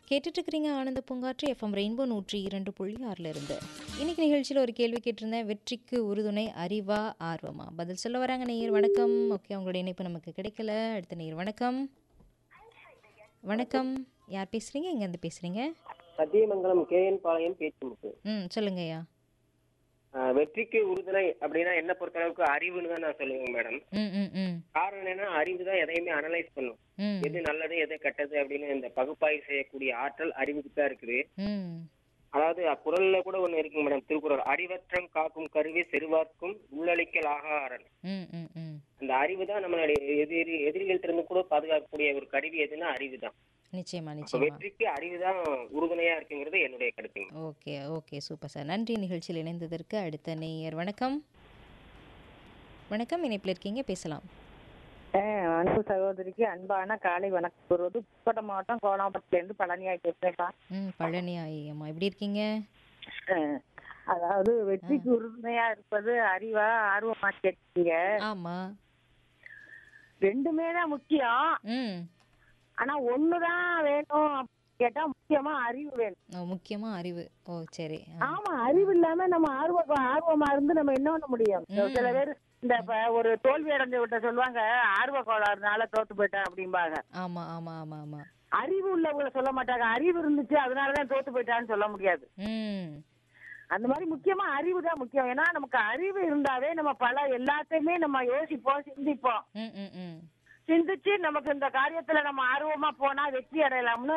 கேட்டுட்டு இருக்கிறீங்க ஆனந்த பூங்காற்று எஃப்எம் ரெயின்போ நூற்றி இரண்டு புள்ளி ஆறில் இருந்து இன்னைக்கு நிகழ்ச்சியில் ஒரு கேள்வி கேட்டிருந்தேன் வெற்றிக்கு உறுதுணை அறிவா ஆர்வமா பதில் சொல்ல வராங்க நேயர் வணக்கம் ஓகே உங்களுடைய இணைப்பு நமக்கு கிடைக்கல அடுத்த நேயர் வணக்கம் வணக்கம் யார் பேசுறீங்க எங்கேருந்து பேசுறீங்க சத்தியமங்கலம் கேஎன் பாளையம் பேச்சுமுக்கு ம் சொல்லுங்கய்யா ஆஹ் வெற்றிக்கு உறுதுணை அப்படின்னா என்ன பொறுத்தளவுக்கு அறிவுன்னு தான் நான் சொல்லுவேங்க மேடம் ம் ம் ம் காரணம் என்னன்னா அறிவு தான் எதையுமே அனலைஸ் பண்ணும் ம் எது நல்லது எது கெட்டது அப்படின்னு இந்த பகுப்பாய்வு செய்யக்கூடிய ஆற்றல் அறிவுக்கு தான் இருக்குது ம் அதாவது குரல்ல கூட ஒண்ணு இருக்குங்க மேடம் திருக்குறள் அறிவற்றம் காக்கும் கருவி செருவார்க்கும் உள்ளளிக்கல் ஆகாரன் ம் ம் ம் அந்த அறிவு தான் நம்மளுடைய எதிரி எதிரிகள்ட்ட இருந்து கூட பாதுகாக்கக்கூடிய ஒரு கருவி எதுன்னா அறிவு தான் நிச்சயமா அப்ப நிச்சயமா வெற்றிக்கு அறிவு தான் உறுதுணையா இருக்குங்கிறது என்னுடைய கருத்துங்க ஓகே ஓகே சூப்பர் சார் நன்றி நிகழ்ச்சியில் இணைந்ததற்கு அடுத்த நேயர் வணக்கம் வணக்கம் இணைப்பில் இருக்கீங்க பேசலாம் ஆஹ் அன்பு சகோதரிக்கு அன்பான காலை வணக்கம் கூறுவது புதுக்கோட்டை மாவட்டம் கோலாம்பரத்துல இருந்து பழனியாய் பேசுறேன்ப்பா ம் பழனி ஐயம்மா எப்படி இருக்கீங்க ஆஹ் அதாவது வெற்றிக்கு உறுதுணையா இருப்பது அறிவா ஆர்வமா கேட்டீங்க ஆமாம் ரெண்டுமே தான் முக்கியம் ம் ஆனா ஒண்ணுதான் வேணும் அப்படின்னு கேட்டா முக்கியமா அறிவு வேணும் ஓ முக்கியமாக அறிவு ஓ சரி ஆ. ஆமா அறிவு இல்லாம நம்ம ஆர்வ ஆர்வமா இருந்து நம்ம என்ன பண்ண முடியும் சில பேர் இந்த இப்ப ஒரு தோல்வி அடைஞ்ச விட்ட சொல்லுவாங்க ஆர்வ கோளாறுனால தோத்து போயிட்டேன் அப்படிம்பாங்க ஆமாம் ஆமாம் ஆமாம் ஆமாம் அறிவு உள்ளவங்களை சொல்ல மாட்டாங்க அறிவு இருந்துச்சு அதனாலதான் தோத்து போயிட்டான்னு சொல்ல முடியாது ம் அந்த மாதிரி முக்கியமா அறிவு தான் முக்கியம் ஏன்னா நமக்கு அறிவு இருந்தாவே நம்ம பல எல்லாத்தையுமே நம்ம யோசிப்போம் சிந்திப்போம் ம் ம் ம் சிந்திச்சு நமக்கு இந்த காரியத்துல நம்ம ஆர்வமா போனா வெற்றி அடையலாம்னு